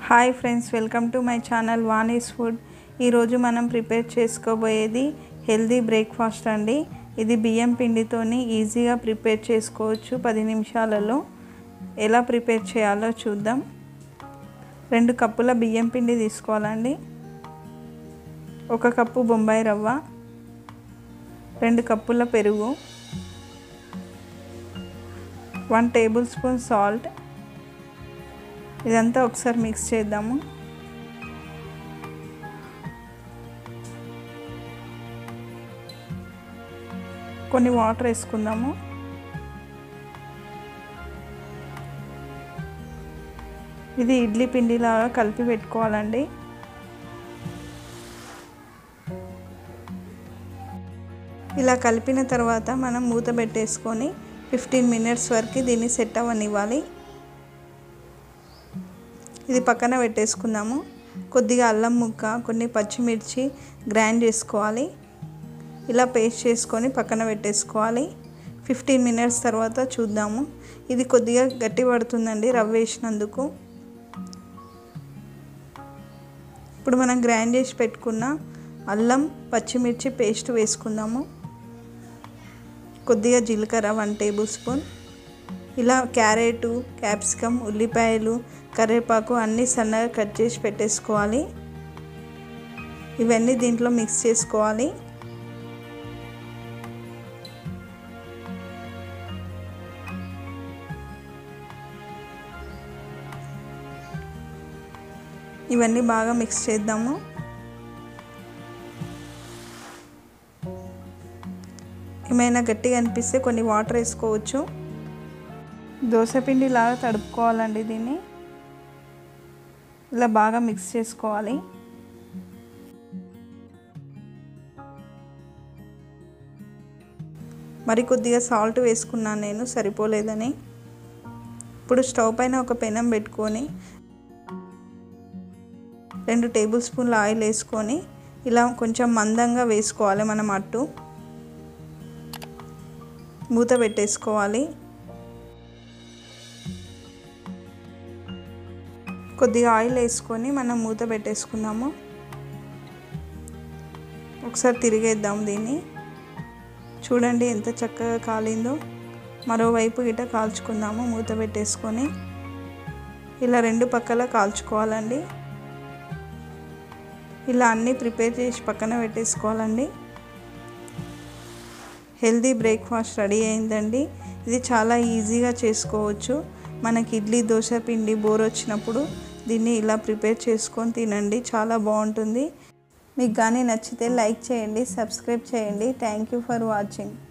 hi friends welcome to my channel Vani's food ఈరోజు మనం prepare చేసుకోబోయేది healthy breakfast అండి ఇది బియ్యం పిండితోని ఈజీగా ప్రిపేర్ చేసుకోవచ్చు పది నిమిషాలలో ఎలా ప్రిపేర్ చేయాలో చూద్దాం రెండు కప్పుల బియ్యం పిండి తీసుకోవాలండి ఒక కప్పు బొంబాయి రవ్వ రెండు కప్పుల పెరుగు వన్ టేబుల్ స్పూన్ సాల్ట్ ఇదంతా ఒకసారి మిక్స్ చేద్దాము కొన్ని వాటర్ వేసుకుందాము ఇది ఇడ్లీ పిండిలాగా కలిపి పెట్టుకోవాలండి ఇలా కలిపిన తర్వాత మనం మూత పెట్టేసుకొని ఫిఫ్టీన్ మినిట్స్ వరకు దీన్ని సెట్ అవ్వనివ్వాలి ఇది పక్కన పెట్టేసుకుందాము కొద్దిగా అల్లం ముక్క కొన్ని పచ్చిమిర్చి గ్రైండ్ చేసుకోవాలి ఇలా పేస్ట్ చేసుకొని పక్కన పెట్టేసుకోవాలి ఫిఫ్టీన్ మినిట్స్ తర్వాత చూద్దాము ఇది కొద్దిగా గట్టి పడుతుందండి రవ్వ వేసినందుకు ఇప్పుడు మనం గ్రైండ్ చేసి పెట్టుకున్న అల్లం పచ్చిమిర్చి పేస్ట్ వేసుకుందాము కొద్దిగా జీలకర్ర వన్ టేబుల్ స్పూన్ ఇలా క్యారెట్ క్యాప్సికమ్ ఉల్లిపాయలు కరివేపాకు అన్నీ సన్నగా కట్ చేసి పెట్టేసుకోవాలి ఇవన్నీ దీంట్లో మిక్స్ చేసుకోవాలి ఇవన్నీ బాగా మిక్స్ చేద్దాము ఏమైనా గట్టిగా అనిపిస్తే కొన్ని వాటర్ వేసుకోవచ్చు దోశపిండి లాగా తడుపుకోవాలండి దీన్ని ఇలా బాగా మిక్స్ చేసుకోవాలి మరి కొద్దిగా సాల్ట్ వేసుకున్నాను నేను సరిపోలేదని ఇప్పుడు స్టవ్ పైన ఒక పెనం పెట్టుకొని రెండు టేబుల్ స్పూన్ల ఆయిల్ వేసుకొని ఇలా కొంచెం మందంగా వేసుకోవాలి మనం అట్టు మూత పెట్టేసుకోవాలి కొద్దిగా ఆయిల్ వేసుకొని మనం మూత పెట్టేసుకుందాము ఒకసారి తిరిగేద్దాం దీన్ని చూడండి ఎంత చక్కగా కాలిందో మరోవైపు గిట కాల్చుకుందాము మూత పెట్టేసుకొని ఇలా రెండు పక్కల కాల్చుకోవాలండి ఇలా అన్నీ ప్రిపేర్ చేసి పక్కన పెట్టేసుకోవాలండి హెల్దీ బ్రేక్ఫాస్ట్ రెడీ అయిందండి ఇది చాలా ఈజీగా చేసుకోవచ్చు మనకి ఇడ్లీ దోశ పిండి బోర్ వచ్చినప్పుడు దీన్ని ఇలా ప్రిపేర్ చేసుకొని తినండి చాలా బాగుంటుంది మీకు కానీ నచ్చితే లైక్ చేయండి సబ్స్క్రైబ్ చేయండి థ్యాంక్ యూ ఫర్ వాచింగ్